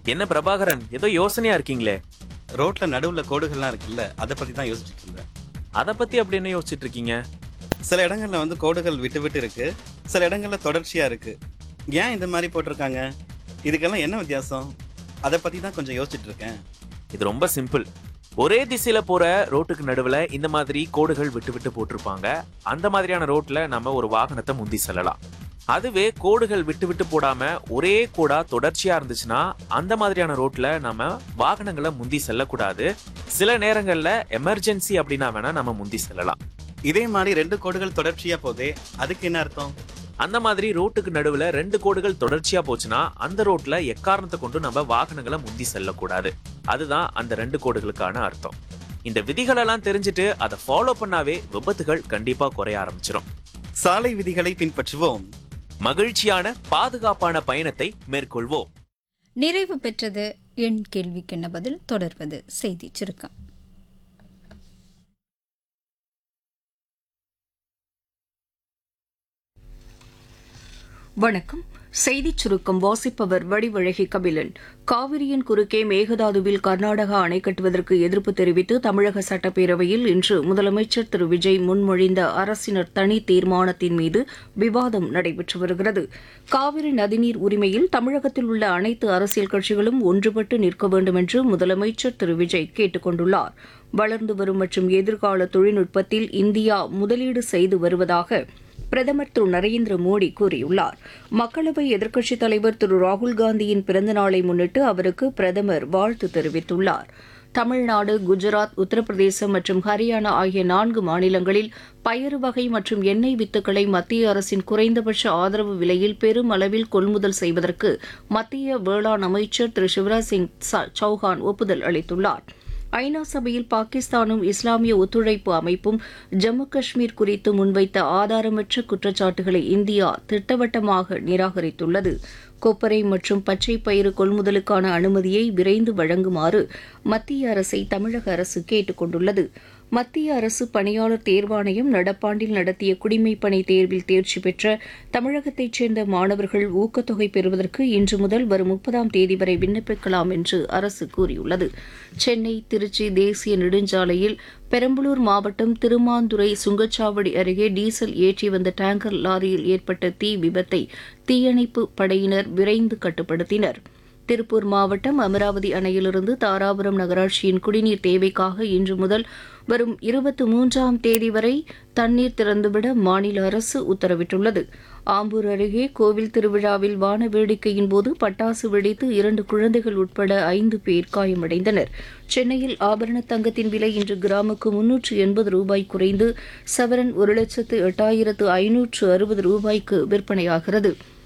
என்ன பிரபாகரன் ஏதோ யோசனையா இருக்கீங்களே ரோட்ல நடுவுல கோடுகள்லாம் இருக்குல்ல அதை பத்தி தான் யோசிச்சுட்டு இருந்தேன் அத பத்தி அப்படி என்ன யோசிச்சுட்டு இருக்கீங்க சில இடங்கள்ல வந்து கோடுகள் விட்டு விட்டு இருக்கு சில இடங்கள்ல தொடர்ச்சியா இருக்கு ஏன் இந்த மாதிரி போட்டிருக்காங்க இதுக்கெல்லாம் என்ன வித்தியாசம் அதை பத்தி தான் கொஞ்சம் யோசிச்சுட்டு இருக்கேன் இது ரொம்ப சிம்பிள் ஒரே திசையில போற ரோட்டுக்கு நடுவுல இந்த மாதிரி கோடுகள் விட்டு விட்டு போட்டிருப்பாங்க அந்த மாதிரியான ரோட்ல நம்ம ஒரு வாகனத்தை முந்தி செல்லலாம் அதுவே கோடுகள் விட்டு விட்டு போடாம ஒரே கோடா தொடர்ச்சியா இருந்துச்சுன்னா அந்த மாதிரியான ரோட்ல நம்ம வாகனங்களை முந்தி செல்லக்கூடாது சில நேரங்கள்ல எமர்ஜென்சி அப்படின்னா வேணா நம்ம முந்தி செல்லலாம் இதே மாதிரி ரெண்டு கோடுகள் தொடர்ச்சியா போதே அதுக்கு என்ன அர்த்தம் அந்த மாதிரி ரோட்டுக்கு நடுவுல ரெண்டு கோடுகள் தொடர்ச்சியா போச்சுன்னா அந்த ரோட்ல எக்காரணத்தை கொண்டு நம்ம வாகனங்களை முந்தி செல்லக்கூடாது அதுதான் அந்த ரெண்டு கோடுகளுக்கான அர்த்தம் இந்த விதிகள் எல்லாம் தெரிஞ்சுட்டு அதை ஃபாலோ பண்ணாவே விபத்துகள் கண்டிப்பா குறைய ஆரம்பிச்சிடும் சாலை விதிகளை பின்பற்றுவோம் மகிழ்ச்சியான பாதுகாப்பான பயணத்தை மேற்கொள்வோம் நிறைவு பெற்றது என் கேள்விக்கென்ன பதில் தொடர்வது செய்தி சுருக்கம் வணக்கம் செய்திச் சுருக்கம் வாசிப்பவர் வடிவழகி கபிலன் காவிரியின் குறுக்கே மேகதாதுவில் கர்நாடகா அணை கட்டுவதற்கு எதிர்ப்பு தெரிவித்து தமிழக சட்டப்பேரவையில் இன்று முதலமைச்சர் திரு விஜய் முன்மொழிந்த அரசினர் தனி தீர்மானத்தின் மீது விவாதம் நடைபெற்று வருகிறது காவிரி நதிநீர் உரிமையில் தமிழகத்தில் உள்ள அனைத்து அரசியல் கட்சிகளும் ஒன்றுபட்டு நிற்க வேண்டும் என்று முதலமைச்சர் திரு விஜய் கேட்டுக் கொண்டுள்ளார் வளர்ந்து வரும் மற்றும் எதிர்கால தொழில்நுட்பத்தில் இந்தியா முதலீடு செய்து வருவதாக பிரதமர் திரு நரேந்திர மோடி கூறியுள்ளார் மக்களவை எதிர்க்கட்சித் தலைவர் திரு ராகுல் காந்தியின் பிறந்த நாளை முன்னிட்டு அவருக்கு பிரதமர் வாழ்த்து தெரிவித்துள்ளார் தமிழ்நாடு குஜராத் உத்தரப்பிரதேசம் மற்றும் ஹரியானா ஆகிய நான்கு மாநிலங்களில் பயறு வகை மற்றும் எண்ணெய் வித்துக்களை மத்திய அரசின் குறைந்தபட்ச ஆதரவு விலையில் பெரும் அளவில் கொள்முதல் செய்வதற்கு மத்திய வேளாண் அமைச்சர் திரு சிவராஜ் சிங் ச- சௌஹான் ஒப்புதல் அளித்துள்ளார் ஐநா சபையில் பாகிஸ்தானும் இஸ்லாமிய ஒத்துழைப்பு அமைப்பும் ஜம்மு காஷ்மீர் குறித்து முன்வைத்த ஆதாரமற்ற குற்றச்சாட்டுகளை இந்தியா திட்டவட்டமாக நிராகரித்துள்ளது கொப்பரை மற்றும் பச்சை பயிறு கொள்முதலுக்கான அனுமதியை விரைந்து வழங்குமாறு மத்திய அரசை தமிழக அரசு கேட்டுக் கொண்டுள்ளது மத்திய அரசு பணியாளர் தேர்வாணையம் நடப்பாண்டில் நடத்திய குடிமைப் பணி தேர்வில் தேர்ச்சி பெற்ற தமிழகத்தைச் சேர்ந்த மாணவர்கள் ஊக்கத்தொகை பெறுவதற்கு இன்று முதல் வரும் முப்பதாம் தேதி வரை விண்ணப்பிக்கலாம் என்று அரசு கூறியுள்ளது சென்னை திருச்சி தேசிய நெடுஞ்சாலையில் பெரம்பலூர் மாவட்டம் திருமாந்துறை சுங்கச்சாவடி அருகே டீசல் ஏற்றி வந்த டேங்கர் லாரியில் ஏற்பட்ட தீ விபத்தை தீயணைப்பு படையினர் விரைந்து கட்டுப்படுத்தினர் திருப்பூர் மாவட்டம் அமராவதி அணையிலிருந்து தாராபுரம் நகராட்சியின் குடிநீர் தேவைக்காக இன்று முதல் வரும் இருபத்தி மூன்றாம் தேதி வரை தண்ணீர் திறந்துவிட மாநில அரசு உத்தரவிட்டுள்ளது ஆம்பூர் அருகே கோவில் திருவிழாவில் வான வேடிக்கையின் போது பட்டாசு வெடித்து இரண்டு குழந்தைகள் உட்பட ஐந்து பேர் காயமடைந்தனர் சென்னையில் ஆபரண தங்கத்தின் விலை இன்று கிராமுக்கு முன்னூற்று எண்பது ரூபாய் குறைந்து சவரன் ஒரு லட்சத்து எட்டாயிரத்து ஐநூற்று அறுபது ரூபாய்க்கு விற்பனையாகிறது